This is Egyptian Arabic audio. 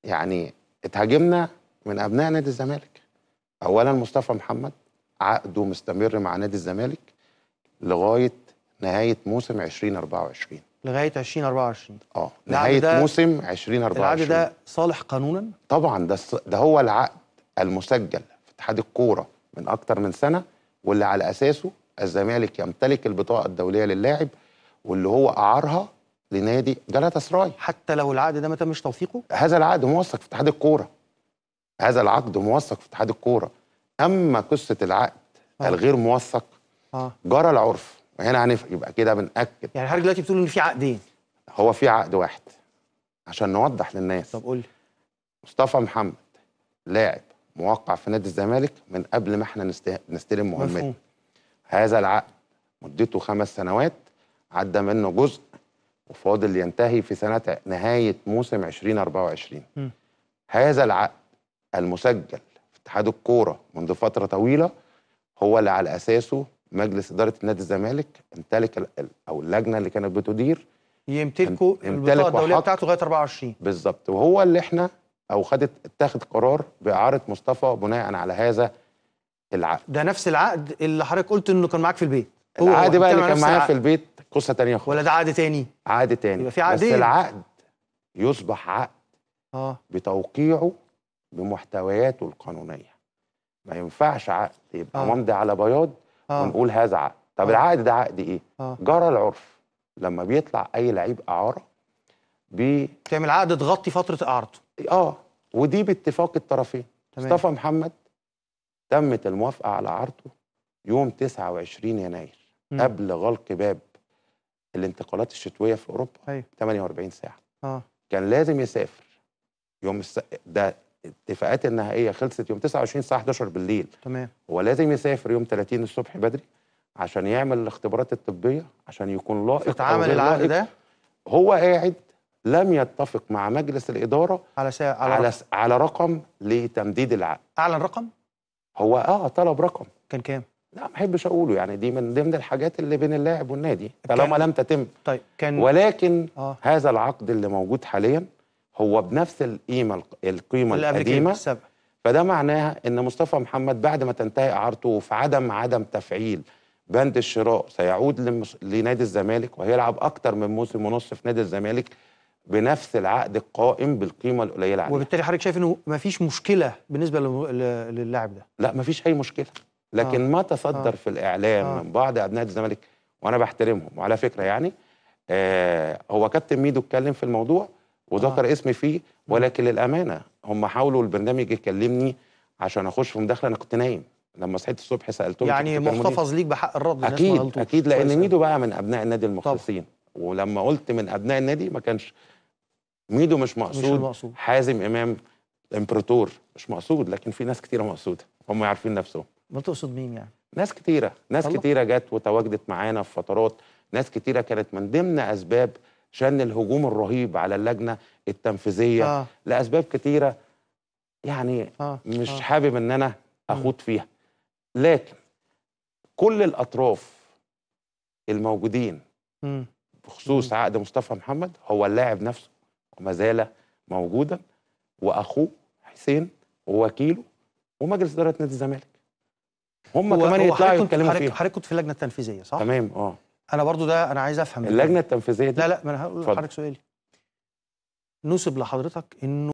يعني اتهاجمنا من ابناء نادي الزمالك اولا مصطفى محمد عقده مستمر مع نادي الزمالك لغايه نهايه موسم 2024 لغايه 2024 اه العقد نهايه ده- موسم 2024 العقد ده صالح قانونا طبعا ده الص- ده هو العقد المسجل في اتحاد الكوره من اكتر من سنه واللي على اساسه الزمالك يمتلك البطاقه الدوليه للاعب واللي هو اعارها لنادي جالاتا سراي حتى لو العقد ده ما تمش توثيقه هذا العقد موثق في اتحاد الكوره هذا العقد موثق في اتحاد الكوره اما قصه العقد آه. الغير موثق اه جرى العرف وهنا هنف... يبقى كده بنأكد يعني حضرتك دلوقتي بتقول ان في عقدين هو في عقد واحد عشان نوضح للناس طب قول لي مصطفى محمد لاعب موقع في نادي الزمالك من قبل ما احنا نست... نستلم مهمته مفهوم هذا العقد مدته خمس سنوات عدى منه جزء وفاضل ينتهي في سنة نهاية موسم 2024 مم. هذا العقد المسجل في اتحاد الكورة منذ فترة طويلة هو اللي على أساسه مجلس إدارة نادي الزمالك امتلك ال- ال- أو اللجنة اللي كانت بتدير يمتلكوا يمتلك البطاقه الدوليه وحق- بتاعته لغايه 24 بالظبط وهو اللي احنا أو خدت اتخذ قرار بإعارة مصطفى بناء على هذا العقد ده نفس العقد اللي حضرتك قلت انه كان معاك في البيت هو العقد بقى بيتكلم اللي عن كان نفس معايا العقد. في البيت قصة تانية خالص ولا ده عقد تاني عقد تاني يبقى في بس عقدين. العقد يصبح عقد اه بتوقيعه بمحتوياته القانونيه ما ينفعش عقد يبقى آه. ممضي على بياض اه ونقول هذا عقد طب آه. العقد ده عقد ايه اه جرى العرف لما بيطلع اي لعيب اعاره بي تعمل عقد تغطي فتره اعارته اه ودي باتفاق الطرفين تمام. مصطفى محمد تمت الموافقه على عرضه يوم 29 يناير مم. قبل غلق باب الانتقالات الشتويه في اوروبا ايوه 48 ساعه اه كان لازم يسافر يوم الس... ده الاتفاقات النهائيه خلصت يوم 29 الساعه 11 بالليل تمام هو لازم يسافر يوم 30 الصبح بدري عشان يعمل الاختبارات الطبيه عشان يكون لائق أو فتعامل غير العقد لائق. ده هو قاعد لم يتفق مع مجلس الاداره على ساعة على, على على س- على رقم لتمديد العقد اعلن رقم هو اه طلب رقم كان كام لا ما احبش اقوله يعني دي من ضمن الحاجات اللي بين اللاعب والنادي طالما كان- لم تتم طيب كان ولكن اه هذا العقد اللي موجود حاليا هو بنفس القيمه القيمه اللي قبل كده القديمه السبق فده معناها ان مصطفى محمد بعد ما تنتهي اعارته وفي عدم عدم تفعيل بند الشراء سيعود لمس... لنادي الزمالك وهيلعب اكتر من موسم ونص في نادي الزمالك بنفس العقد القائم بالقيمه القليله عليه وبالتالي حضرتك شايف انه مفيش مشكله بالنسبه للم- ل- للاعب ده لا مفيش اي مشكله لكن ما تصدر آه. في الاعلام آه. من بعض ابناء الزمالك وانا بحترمهم وعلى فكره يعني آه هو كابتن ميدو اتكلم في الموضوع وذكر آه. اسمي فيه ولكن للامانه هم حاولوا البرنامج يكلمني عشان اخش في مداخله انا كنت نايم لما صحيت الصبح سالتهم يعني أنتوا بتتكلموا ليه؟ محتفظ ليك بحق الرد الناس ما اكيد غلطوش. اكيد لان كويس أوي. ميدو بقى من ابناء النادي المخلصين ولما قلت من ابناء النادي ما كانش ميدو مش مش مقصود المقصود حازم امام امبراطور مش مقصود لكن في ناس كتيره مقصوده هم عارفين نفسهم ما تقصد مين يعني ناس كتيرة ناس الله. كتيرة جت وتواجدت معانا في فترات ناس كتيرة كانت من ضمن أسباب شن الهجوم الرهيب على اللجنة التنفيذية اه لأسباب كتيرة يعني اه مش آه. حابب إن أنا أخوض فيها لكن كل الأطراف الموجودين مم. بخصوص عقد مصطفى محمد هو اللاعب نفسه وما زال موجودا وأخوه حسين ووكيله ومجلس إدارة نادي الزمالك هم هو- كمان هو يطلعوا حضرتك كنت- يتكلموا حضرتك فيها حضرتك كنت في اللجنه التنفيذيه صح؟ تمام اه انا برضو ده انا عايز افهم اللجنه التنفيذيه دي لا لا ما انا هقول اتفضل. لحضرتك سؤالي نسب لحضرتك انه